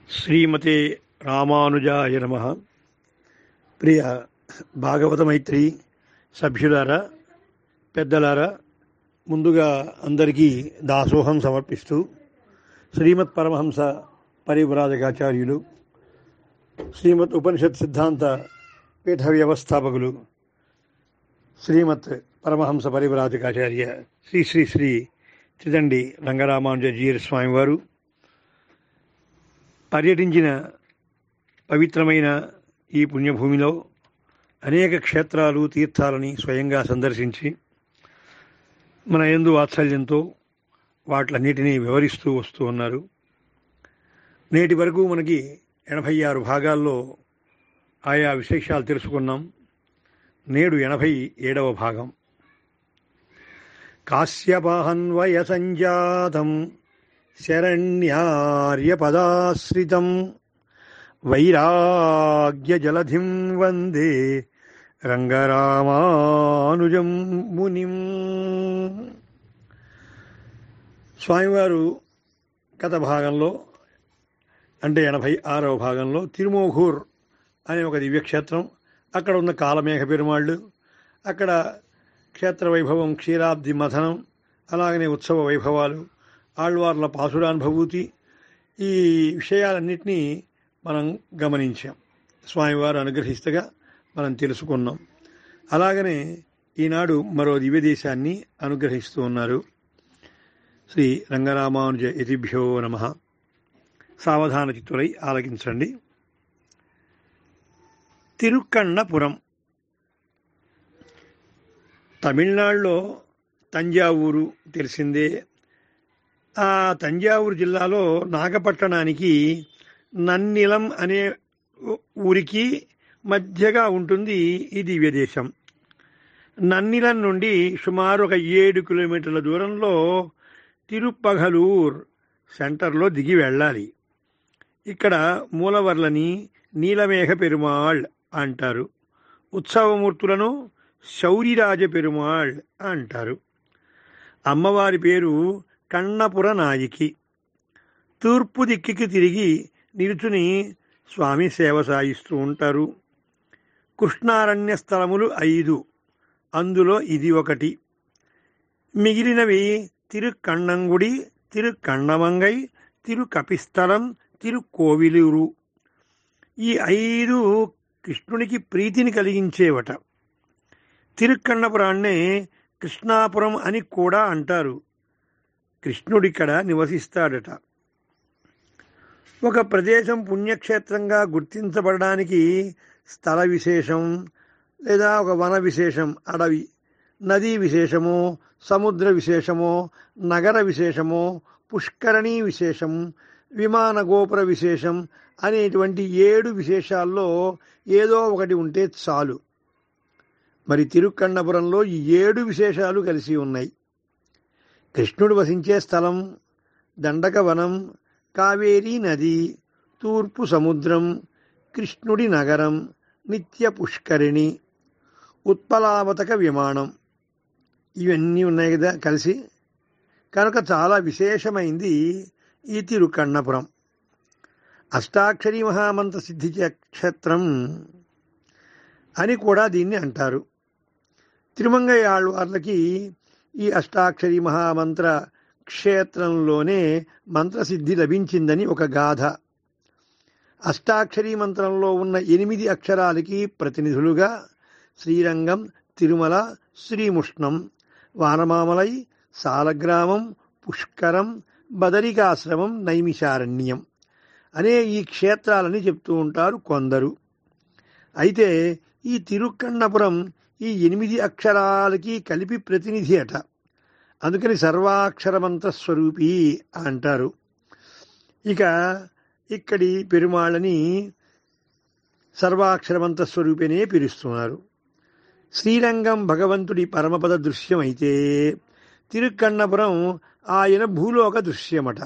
శ్రీమతే రామానుజాయ నమ ప్రియ భాగవత మైత్రి సభ్యులారా పెద్దలారా ముందుగా అందరికీ దాసోహం సమర్పిస్తూ శ్రీమత్ పరమహంస పరివ్రాజకాచార్యులు శ్రీమత్ ఉపనిషత్ సిద్ధాంత పీఠ వ్యవస్థాపకులు శ్రీమత్ పరమహంస పరివ్రాజకాచార్య శ్రీ శ్రీ శ్రీ చిదండి రంగరామానుజీయర్ స్వామివారు పర్యటించిన పవిత్రమైన ఈ పుణ్యభూమిలో అనేక క్షేత్రాలు తీర్థాలని స్వయంగా సందర్శించి మన ఎందు వాత్సల్యంతో వాటిలన్నిటినీ వివరిస్తూ వస్తూ ఉన్నారు నేటి వరకు మనకి ఎనభై ఆరు భాగాల్లో ఆయా విశేషాలు తెలుసుకున్నాం నేడు ఎనభై ఏడవ భాగం కాశ్యపాహన్వయ సంజాతం శరణ్యార్యపదాశ్రితం వైరాగ్యజలధిం వందే రంగరామానుజం మునిం స్వామివారు గత భాగంలో అంటే ఎనభై ఆరవ భాగంలో తిరుమోఘూర్ అనే ఒక దివ్యక్షేత్రం అక్కడ ఉన్న కాలమేఘ పెరుమాళ్ళు అక్కడ క్షేత్ర వైభవం క్షీరాబ్ది మథనం అలాగనే ఉత్సవ వైభవాలు ఆళ్వార్ల పాసురానుభూతి ఈ విషయాలన్నింటినీ మనం గమనించాం స్వామివారు అనుగ్రహిస్తగా మనం తెలుసుకున్నాం అలాగనే ఈనాడు మరో దివ్యదేశాన్ని అనుగ్రహిస్తూ ఉన్నారు శ్రీ రంగరామానుజ యతిభ్యో నమ సావధాన చిత్తులై ఆలకించండి తిరుక్కన్నపురం తమిళనాడులో తంజావూరు తెలిసిందే ఆ తంజావూరు జిల్లాలో నాగపట్టణానికి నన్నిలం అనే ఊరికి మధ్యగా ఉంటుంది ఈ దివ్యదేశం నన్నిలం నుండి సుమారు ఒక ఏడు కిలోమీటర్ల దూరంలో తిరుపగలూర్ సెంటర్లో దిగి వెళ్ళాలి ఇక్కడ మూలవర్లని నీలమేఘ పెరుమాళ్ అంటారు ఉత్సవమూర్తులను శౌరిరాజ పెరుమాళ్ అంటారు అమ్మవారి పేరు కన్నపుర నాయకి తూర్పు దిక్కికి తిరిగి నిలుచుని స్వామి సేవ సాగిస్తూ ఉంటారు కృష్ణారణ్య స్థలములు ఐదు అందులో ఇది ఒకటి మిగిలినవి తిరుకണ്ണంగుడి తిరుకണ്ണమంగై తిరుకపిస్థలం తిరుకోవిలూరు ఈ ఐదు కృష్ణునికి ప్రీతిని కలిగించేవట తిరుక్కన్నపురాన్నే కృష్ణాపురం అని కూడా అంటారు కృష్ణుడిక్కడ నివసిస్తాడట ఒక ప్రదేశం పుణ్యక్షేత్రంగా గుర్తించబడడానికి స్థల విశేషం లేదా ఒక వన విశేషం అడవి నదీ విశేషమో సముద్ర విశేషమో నగర విశేషమో పుష్కరణీ విశేషం విమాన గోపుర విశేషం అనేటువంటి ఏడు విశేషాల్లో ఏదో ఒకటి ఉంటే చాలు మరి తిరుక్కన్నపురంలో ఈ ఏడు విశేషాలు కలిసి ఉన్నాయి కృష్ణుడు వసించే స్థలం దండకవనం కావేరీ నది తూర్పు సముద్రం కృష్ణుడి నగరం నిత్య పుష్కరిణి ఉత్పలావతక విమానం ఇవన్నీ ఉన్నాయి కదా కలిసి కనుక చాలా విశేషమైంది ఈ తిరుకన్నపురం అష్టాక్షరి మహామంత్ర సిద్ధి క్షేత్రం అని కూడా దీన్ని అంటారు తిరుమంగయ్య ఆళ్వార్లకి ఈ అష్టాక్షరి మహామంత్ర క్షేత్రంలోనే మంత్రసిద్ధి లభించిందని ఒక గాథ అష్టాక్షరి మంత్రంలో ఉన్న ఎనిమిది అక్షరాలకి ప్రతినిధులుగా శ్రీరంగం తిరుమల శ్రీముష్ణం వానమామలై సాలగ్రామం పుష్కరం బదరికాశ్రమం నైమిషారణ్యం అనే ఈ క్షేత్రాలని చెప్తూ ఉంటారు కొందరు అయితే ఈ తిరుక్కన్నపురం ఈ ఎనిమిది అక్షరాలకి కలిపి ప్రతినిధి అట అందుకని సర్వాక్షర మంత్రస్వరూపి అంటారు ఇక ఇక్కడి పెరుమాళ్ళని సర్వాక్షర మంత్రస్వరూపినే పిలుస్తున్నారు శ్రీరంగం భగవంతుడి పరమపద దృశ్యమైతే తిరుక్కన్నపురం ఆయన భూలోక దృశ్యమట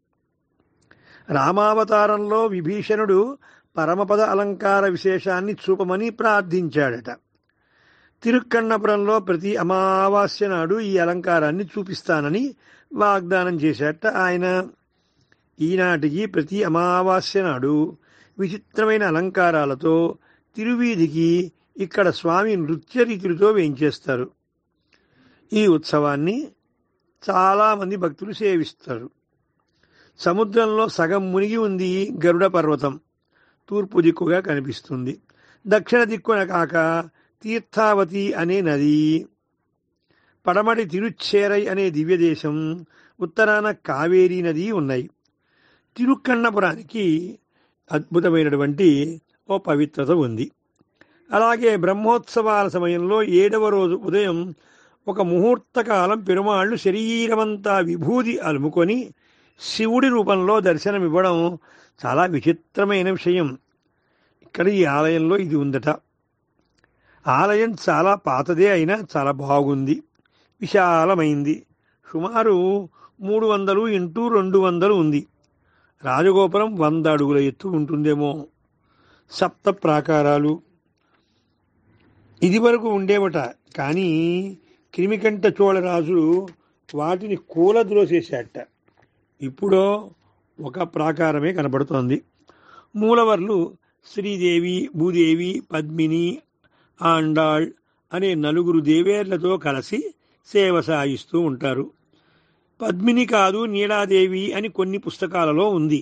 రామావతారంలో విభీషణుడు పరమపద అలంకార విశేషాన్ని చూపమని ప్రార్థించాడట తిరుక్కన్నపురంలో ప్రతి అమావాస్య నాడు ఈ అలంకారాన్ని చూపిస్తానని వాగ్దానం చేశాట ఆయన ఈనాటికి ప్రతి అమావాస్య నాడు విచిత్రమైన అలంకారాలతో తిరువీధికి ఇక్కడ స్వామి నృత్య రీతులతో వేయించేస్తారు ఈ ఉత్సవాన్ని చాలామంది భక్తులు సేవిస్తారు సముద్రంలో సగం మునిగి ఉంది గరుడ పర్వతం తూర్పు దిక్కుగా కనిపిస్తుంది దక్షిణ దిక్కున కాక తీర్థావతి అనే నది పడమటి తిరుచ్చేరై అనే దివ్యదేశం ఉత్తరాన కావేరీ నది ఉన్నాయి తిరుక్కన్నపురానికి అద్భుతమైనటువంటి ఓ పవిత్రత ఉంది అలాగే బ్రహ్మోత్సవాల సమయంలో ఏడవ రోజు ఉదయం ఒక ముహూర్తకాలం పెరుమాళ్ళు శరీరమంతా విభూది అలుముకొని శివుడి రూపంలో దర్శనమివ్వడం చాలా విచిత్రమైన విషయం ఇక్కడ ఈ ఆలయంలో ఇది ఉందట ఆలయం చాలా పాతదే అయినా చాలా బాగుంది విశాలమైంది సుమారు మూడు వందలు ఇంటూ రెండు వందలు ఉంది రాజగోపురం వంద అడుగుల ఎత్తు ఉంటుందేమో సప్త ప్రాకారాలు ఇది వరకు ఉండేవట కానీ క్రిమికంఠ చోళరాజు వాటిని కూలద్రోసేశాట ఇప్పుడో ఒక ప్రాకారమే కనబడుతోంది మూలవర్లు శ్రీదేవి భూదేవి పద్మిని ఆండాళ్ అనే నలుగురు దేవేర్లతో కలిసి సేవ సాగిస్తూ ఉంటారు పద్మిని కాదు నీలాదేవి అని కొన్ని పుస్తకాలలో ఉంది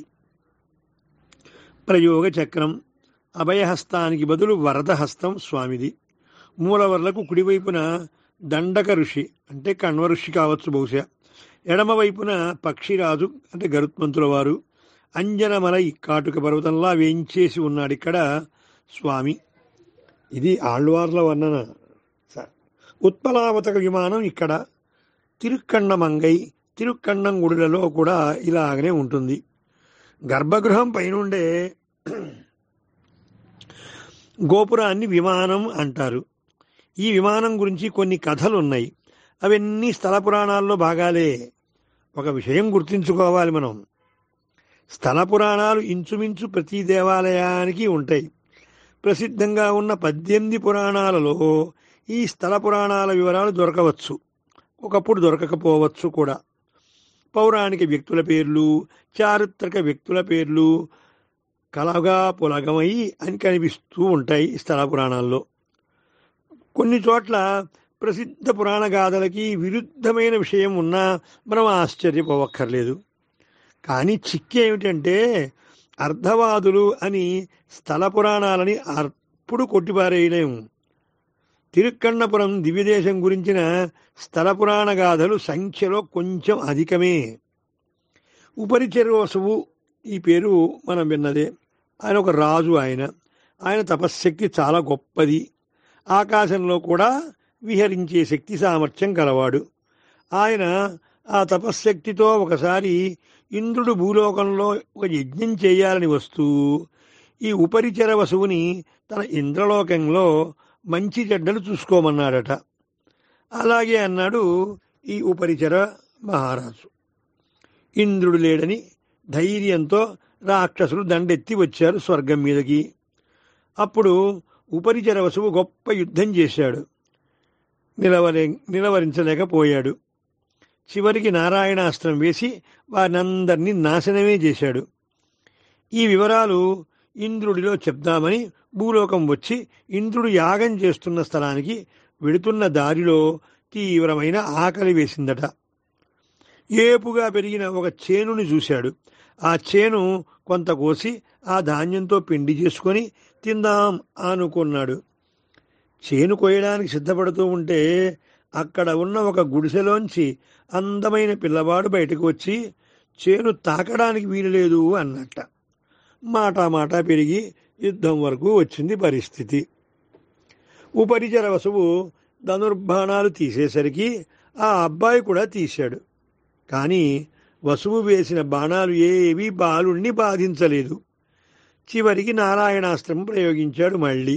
ప్రయోగ చక్రం అభయహస్తానికి బదులు వరదహస్తం స్వామిది మూలవర్లకు కుడివైపున దండక ఋషి అంటే కణ్వ ఋషి కావచ్చు బహుశా ఎడమ వైపున పక్షిరాజు అంటే గరుత్మంతుల వారు అంజనమలై కాటుక పర్వతంలా వేయించేసి ఉన్నాడు ఇక్కడ స్వామి ఇది ఆళ్వార్ల వర్ణన స- ఉత్పలావతక విమానం ఇక్కడ తిరుక్కన్నమంగై తిరుక్కన్నం గుడులలో కూడా ఇలాగనే ఉంటుంది గర్భగృహం పైనుండే గోపురాన్ని విమానం అంటారు ఈ విమానం గురించి కొన్ని కథలు ఉన్నాయి అవన్నీ స్థల పురాణాల్లో భాగాలే ఒక విషయం గుర్తుంచుకోవాలి మనం స్థల పురాణాలు ఇంచుమించు ప్రతి దేవాలయానికి ఉంటాయి ప్రసిద్ధంగా ఉన్న పద్దెనిమిది పురాణాలలో ఈ స్థల పురాణాల వివరాలు దొరకవచ్చు ఒకప్పుడు దొరకకపోవచ్చు కూడా పౌరాణిక వ్యక్తుల పేర్లు చారిత్రక వ్యక్తుల పేర్లు కలగా పులగమై అని కనిపిస్తూ ఉంటాయి ఈ స్థల పురాణాల్లో కొన్ని చోట్ల ప్రసిద్ధ పురాణ గాథలకి విరుద్ధమైన విషయం ఉన్నా మనం ఆశ్చర్యపోవక్కర్లేదు కానీ చిక్కు ఏమిటంటే అర్ధవాదులు అని స్థల పురాణాలని అప్పుడు కొట్టిపారేయలేము తిరుక్కన్నపురం దివ్యదేశం గురించిన స్థల పురాణ గాథలు సంఖ్యలో కొంచెం అధికమే ఉపరిచర్వసువు ఈ పేరు మనం విన్నదే ఆయన ఒక రాజు ఆయన ఆయన తపశ్శక్తి చాలా గొప్పది ఆకాశంలో కూడా విహరించే శక్తి సామర్థ్యం కలవాడు ఆయన ఆ తపశ్శక్తితో ఒకసారి ఇంద్రుడు భూలోకంలో ఒక యజ్ఞం చేయాలని వస్తూ ఈ ఉపరిచర వసువుని తన ఇంద్రలోకంలో మంచి చెడ్డలు చూసుకోమన్నాడట అలాగే అన్నాడు ఈ ఉపరిచర మహారాజు ఇంద్రుడు లేడని ధైర్యంతో రాక్షసులు దండెత్తి వచ్చారు స్వర్గం మీదకి అప్పుడు ఉపరిచర వసువు గొప్ప యుద్ధం చేశాడు నిలవలే నిలవరించలేకపోయాడు చివరికి నారాయణాస్త్రం వేసి వారినందరినీ నాశనమే చేశాడు ఈ వివరాలు ఇంద్రుడిలో చెప్దామని భూలోకం వచ్చి ఇంద్రుడు యాగం చేస్తున్న స్థలానికి వెడుతున్న దారిలో తీవ్రమైన ఆకలి వేసిందట ఏపుగా పెరిగిన ఒక చేనుని చూశాడు ఆ చేను కొంత కోసి ఆ ధాన్యంతో పిండి చేసుకొని తిందాం అనుకున్నాడు చేను కోయడానికి సిద్ధపడుతూ ఉంటే అక్కడ ఉన్న ఒక గుడిసెలోంచి అందమైన పిల్లవాడు బయటకు వచ్చి చేను తాకడానికి వీలు లేదు అన్నట్ట మాట మాట పెరిగి యుద్ధం వరకు వచ్చింది పరిస్థితి ఉపరిచర వసువు ధనుర్బాణాలు తీసేసరికి ఆ అబ్బాయి కూడా తీశాడు కానీ వసువు వేసిన బాణాలు ఏవీ బాలుణ్ణి బాధించలేదు చివరికి నారాయణాస్త్రం ప్రయోగించాడు మళ్ళీ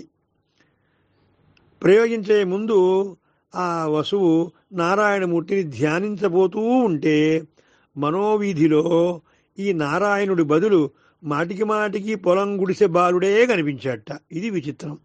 ప్రయోగించే ముందు ఆ వసువు నారాయణమూర్తిని ధ్యానించబోతూ ఉంటే మనోవీధిలో ఈ నారాయణుడి బదులు మాటికి మాటికి పొలం గుడిసె బాలుడే కనిపించాట ఇది విచిత్రం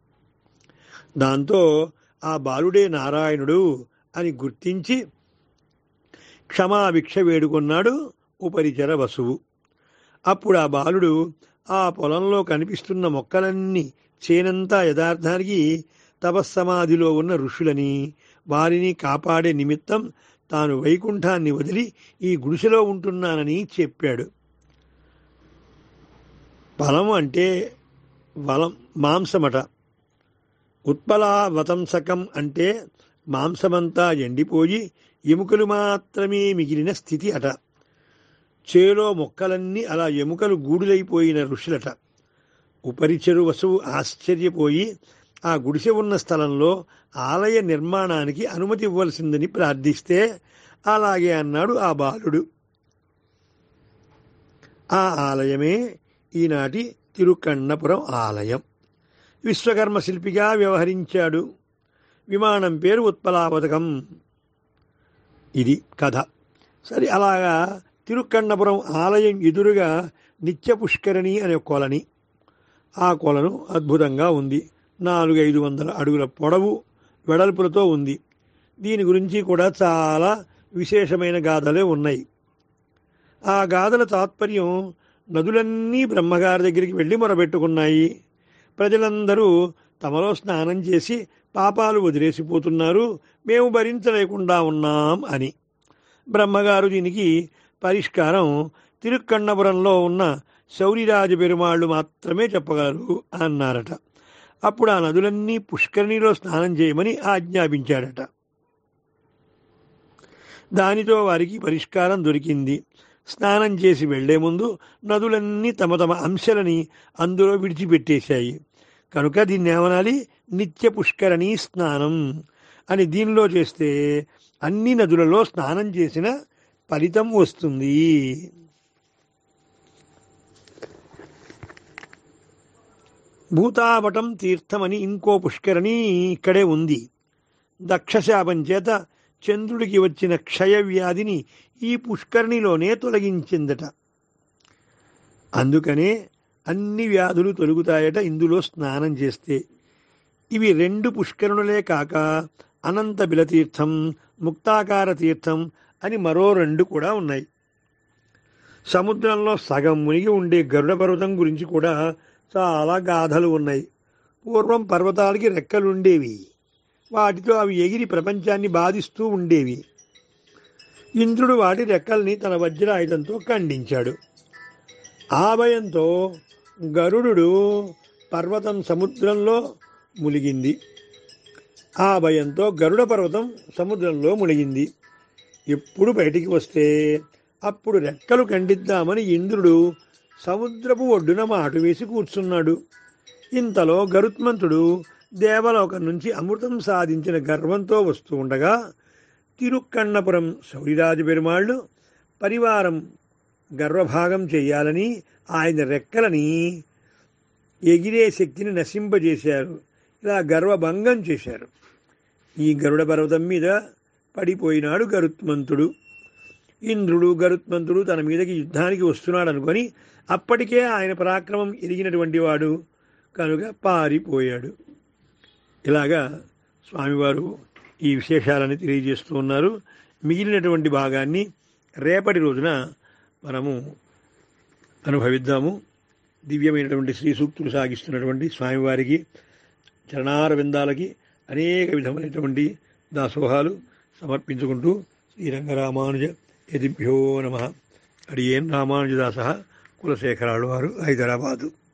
దాంతో ఆ బాలుడే నారాయణుడు అని గుర్తించి క్షమాభిక్ష వేడుకున్నాడు ఉపరిచర వసువు అప్పుడు ఆ బాలుడు ఆ పొలంలో కనిపిస్తున్న మొక్కలన్నీ చేనంతా యథార్థానికి తపస్సమాధిలో ఉన్న ఋషులని వారిని కాపాడే నిమిత్తం తాను వైకుంఠాన్ని వదిలి ఈ గుడిసెలో ఉంటున్నానని చెప్పాడు బలం అంటే వలం మాంసమట ఉత్పలావతంసకం అంటే మాంసమంతా ఎండిపోయి ఎముకలు మాత్రమే మిగిలిన స్థితి అట చేలో మొక్కలన్నీ అలా ఎముకలు గూడులైపోయిన ఋషులట ఉపరిచెరు వసువు ఆశ్చర్యపోయి ఆ గుడిసె ఉన్న స్థలంలో ఆలయ నిర్మాణానికి అనుమతి ఇవ్వవలసిందని ప్రార్థిస్తే అలాగే అన్నాడు ఆ బాలుడు ఆ ఆలయమే ఈనాటి తిరుకన్నపురం ఆలయం విశ్వకర్మ శిల్పిగా వ్యవహరించాడు విమానం పేరు ఉత్పలాపథకం ఇది కథ సరే అలాగా తిరుక్కన్నపురం ఆలయం ఎదురుగా నిత్య పుష్కరిణి అనే కొలని ఆ కొలను అద్భుతంగా ఉంది నాలుగైదు వందల అడుగుల పొడవు వెడల్పులతో ఉంది దీని గురించి కూడా చాలా విశేషమైన గాథలే ఉన్నాయి ఆ గాథల తాత్పర్యం నదులన్నీ బ్రహ్మగారి దగ్గరికి వెళ్ళి మొరబెట్టుకున్నాయి ప్రజలందరూ తమలో స్నానం చేసి పాపాలు వదిలేసిపోతున్నారు మేము భరించలేకుండా ఉన్నాం అని బ్రహ్మగారు దీనికి పరిష్కారం తిరుక్కన్నపురంలో ఉన్న శౌరిరాజ పెరుమాళ్ళు మాత్రమే చెప్పగలరు అన్నారట అప్పుడు ఆ నదులన్నీ పుష్కరిణిలో స్నానం చేయమని ఆజ్ఞాపించాడట దానితో వారికి పరిష్కారం దొరికింది స్నానం చేసి వెళ్లే ముందు నదులన్నీ తమ తమ అంశాలని అందులో విడిచిపెట్టేశాయి కనుక దీన్ని ఏమనాలి నిత్య పుష్కరణి స్నానం అని దీనిలో చేస్తే అన్ని నదులలో స్నానం చేసిన ఫలితం వస్తుంది భూతావటం తీర్థమని ఇంకో పుష్కరణి ఇక్కడే ఉంది దక్షశాపం చేత చంద్రుడికి వచ్చిన క్షయ వ్యాధిని ఈ పుష్కరిణిలోనే తొలగించిందట అందుకనే అన్ని వ్యాధులు తొలుగుతాయట ఇందులో స్నానం చేస్తే ఇవి రెండు పుష్కరుణులే కాక అనంత బిలతీర్థం ముక్తాకార తీర్థం అని మరో రెండు కూడా ఉన్నాయి సముద్రంలో సగం మునిగి ఉండే గరుడ పర్వతం గురించి కూడా చాలా గాథలు ఉన్నాయి పూర్వం పర్వతాలకి రెక్కలుండేవి వాటితో అవి ఎగిరి ప్రపంచాన్ని బాధిస్తూ ఉండేవి ఇంద్రుడు వాటి రెక్కల్ని తన వజ్రాయుధంతో ఖండించాడు ఆ భయంతో గరుడు పర్వతం సముద్రంలో మునిగింది ఆ భయంతో గరుడ పర్వతం సముద్రంలో మునిగింది ఎప్పుడు బయటికి వస్తే అప్పుడు రెక్కలు ఖండిద్దామని ఇంద్రుడు సముద్రపు ఒడ్డున మాటు వేసి కూర్చున్నాడు ఇంతలో గరుత్మంతుడు దేవలోకం నుంచి అమృతం సాధించిన గర్వంతో వస్తూ ఉండగా తిరుక్కన్నపురం శౌరిరాజు పెరుమాళ్ళు పరివారం గర్వభాగం చేయాలని ఆయన రెక్కలని ఎగిరే శక్తిని నశింపజేశారు ఇలా గర్వభంగం చేశారు ఈ గరుడ పర్వతం మీద పడిపోయినాడు గరుత్మంతుడు ఇంద్రుడు గరుత్మంతుడు తన మీదకి యుద్ధానికి వస్తున్నాడు అనుకొని అప్పటికే ఆయన పరాక్రమం ఎరిగినటువంటి వాడు కనుక పారిపోయాడు ఇలాగా స్వామివారు ఈ విశేషాలని తెలియజేస్తూ ఉన్నారు మిగిలినటువంటి భాగాన్ని రేపటి రోజున మనము అనుభవిద్దాము దివ్యమైనటువంటి శ్రీ సూక్తులు సాగిస్తున్నటువంటి స్వామివారికి చరణార విందాలకి అనేక విధమైనటువంటి దాసోహాలు సమర్పించుకుంటూ శ్రీరంగరామానుజ యదిభ్యో నమ అడియేన్ రామానుజదాస కులశేఖరాలు వారు హైదరాబాదు